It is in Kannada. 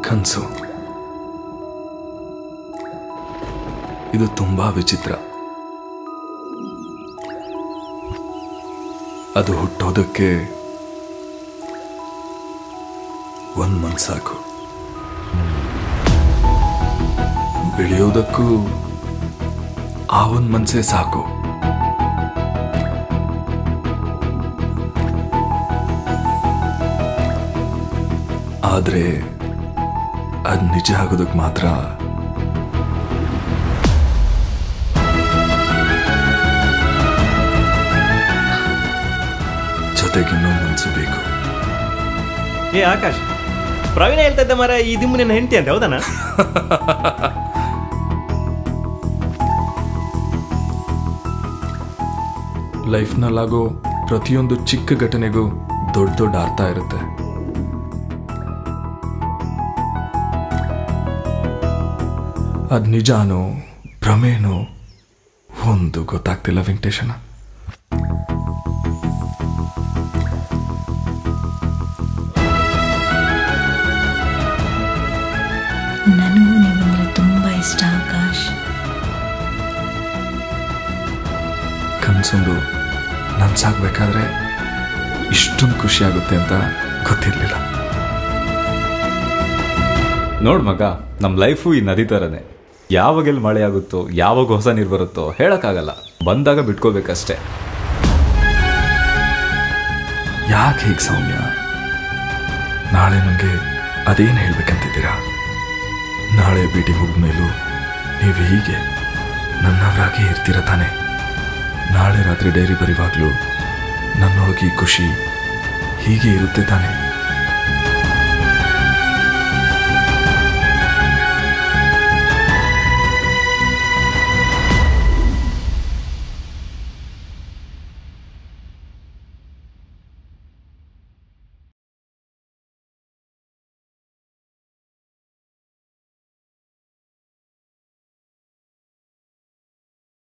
ಕನಸು ಇದು ತುಂಬಾ ವಿಚಿತ್ರ ಅದು ಹುಟ್ಟೋದಕ್ಕೆ ಒಂದ್ ಮನ್ಸ್ ಸಾಕು ಬೆಳೆಯೋದಕ್ಕೂ ಆ ಒಂದ್ ಮನ್ಸೇ ಸಾಕು ಆದ್ರೆ ಅದ್ ನಿಜ ಆಗೋದಕ್ಕೆ ಮಾತ್ರ ಜೊತೆಗೆ ಇನ್ನೊಂದು ಮನ್ಸು ಬೇಕು ಏ ಆಕಾಶ್ ಪ್ರವೀಣ ಹೇಳ್ತಾ ಇದ್ದ ಮರ ಈ ದಿಮ್ಮು ನಿನ್ನ ಹೆಂಡತಿ ಅಂತ ಹೌದನ ಲೈಫ್ನಲ್ಲಾಗೋ ಪ್ರತಿಯೊಂದು ಚಿಕ್ಕ ಘಟನೆಗೂ ದೊಡ್ಡ ದೊಡ್ಡ ಅರ್ಥ ಇರುತ್ತೆ ಅದ್ ನಿಜಾನೋ ಭ್ರಮೇನೋ ಒಂದು ಗೊತ್ತಾಗ್ತಿಲ್ಲ ವೆಂಕಟೇಶನ ನನಗೂ ನೀವಂದ್ರೆ ತುಂಬ ಇಷ್ಟ ಆಕಾಶ್ ಕನ್ಸೊಂದು ನನ್ಸಾಗ್ಬೇಕಾದ್ರೆ ಇಷ್ಟೊಂದು ಖುಷಿ ಆಗುತ್ತೆ ಅಂತ ಗೊತ್ತಿರಲಿಲ್ಲ ನೋಡ್ ಮಗ ನಮ್ಮ ಲೈಫು ಈ ನದಿ ಥರನೇ ಯಾವಾಗೆಲ್ಲ ಮಳೆ ಆಗುತ್ತೋ ಯಾವಾಗ ಹೊಸ ನೀರು ಬರುತ್ತೋ ಹೇಳಕ್ಕಾಗಲ್ಲ ಬಂದಾಗ ಬಿಟ್ಕೋಬೇಕಷ್ಟೇ ಯಾಕೆ ಹೀಗೆ ಸೌಮ್ಯ ನಾಳೆ ನನಗೆ ಅದೇನು ಹೇಳ್ಬೇಕಂತಿದ್ದೀರಾ ನಾಳೆ ಭೇಟಿ ಮುಗಿದ್ಮೇಲೂ ನೀವು ಹೀಗೆ ನನ್ನವರಾಗಿ ಇರ್ತೀರ ತಾನೆ ನಾಳೆ ರಾತ್ರಿ ಡೈರಿ ಬರೆಯುವಾಗಲೂ ನನ್ನೊಳಗೆ ಈ ಖುಷಿ ಹೀಗೆ ಇರುತ್ತೆ ತಾನೆ